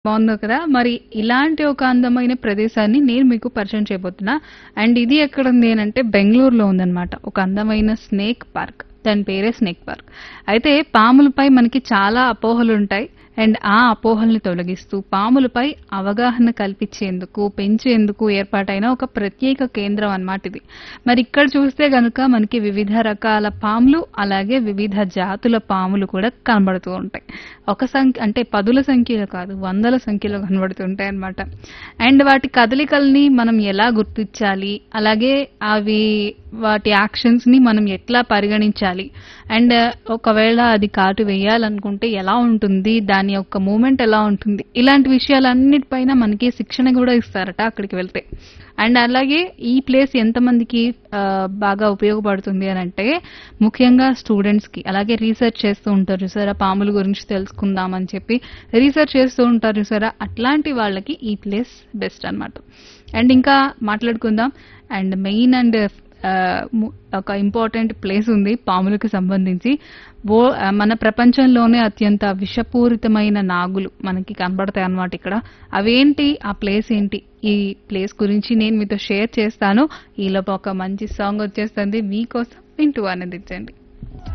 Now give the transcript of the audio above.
బావుందో కదా! మరి ఇలాంటి ఒక అందమైన ప్రదేశాన్ని నేను మీకు పరిచయం చేయబోతున్నా. అండ్ ఇది ఎక్కడుంది అనంటే బెంగుళూరులో ఉందనమాట. ఒక అందమైన స్నేక్ పార్క్. దాని పేరే స్నేక్ పార్క్. అయితే పాములపై మనకి చాలా అపోహలుంటాయి. అండ్ ఆ అపోహల్ని తొలగిస్తూ పాములపై అవగాహన కల్పించేందుకు, పెంచేందుకు ఏర్పాటైన ఒక ప్రత్యేక కేంద్రం అన్నమాట ఇది. మరి ఇక్కడ చూస్తే గనుక మనకి వివిధ రకాల పాములు, అలాగే వివిధ జాతుల పాములు కూడా కనబడుతూ ఉంటాయి. ఒక సంఖ్య అంటే పదుల సంఖ్యలో కాదు, వందల సంఖ్యలో కనబడుతుంటాయన్నమాట. అండ్ వాటి కదలికల్ని మనం ఎలా గుర్తించాలి? అలాగే అవి వాటి యాక్షన్స్‌ని మనం ఎట్లా పరిగణించాలి? అండ్ ఒకవేళ అది కాటు వేయాలనుకుంటే ఎలా ఉంటుంది? దాని యొక్క మూవ్‌మెంట్ ఎలా ఉంటుంది? ఇలాంటి విషయాలన్నిటిపైన మనకి శిక్షణ గూడా ఇస్తారట అక్కడికి వెళ్తే. అండ్ అలాగే ఈ ప్లేస్ ఎంతమందికి ఆహ్, బాగా ఉపయోగపడుతుంది అనంటే ముఖ్యంగా స్టూడెంట్స్‌కి అలాగే రీసెర్చ్ చేస్తూ ఉంటారు చూసారా? పాముల గురించి తెలుసుకుందాం అని చెప్పి రీసెర్చ్ చేస్తూ ఉంటారు చూసారా? అట్లాంటి వాళ్ళకి ఈ ప్లేస్ బెస్ట్ అన్నమాట. అండ్ ఇంకా మాట్లాడుకుందాం. అండ్ మెయిన్ అండ్ ఆహ్, ము ఒక ఇంపార్టెంట్ ప్లేస్ ఉంది పాములకు సంబంధించి. బో ఆహ్, మన ప్రపంచంలోనే అత్యంత విషపూరితమైన నాగులు మనకి కనబడతాయన్నమాట ఇక్కడ. అవేంటి? ఆ ప్లేస్ ఏంటి? ఈ ప్లేస్ గురించి నేను మీతో షేర్ చేస్తాను. ఈలోపు ఒక మంచి సాంగ్ వచ్చేస్తుంది మీకోసం వింటూ ఆనందించండి.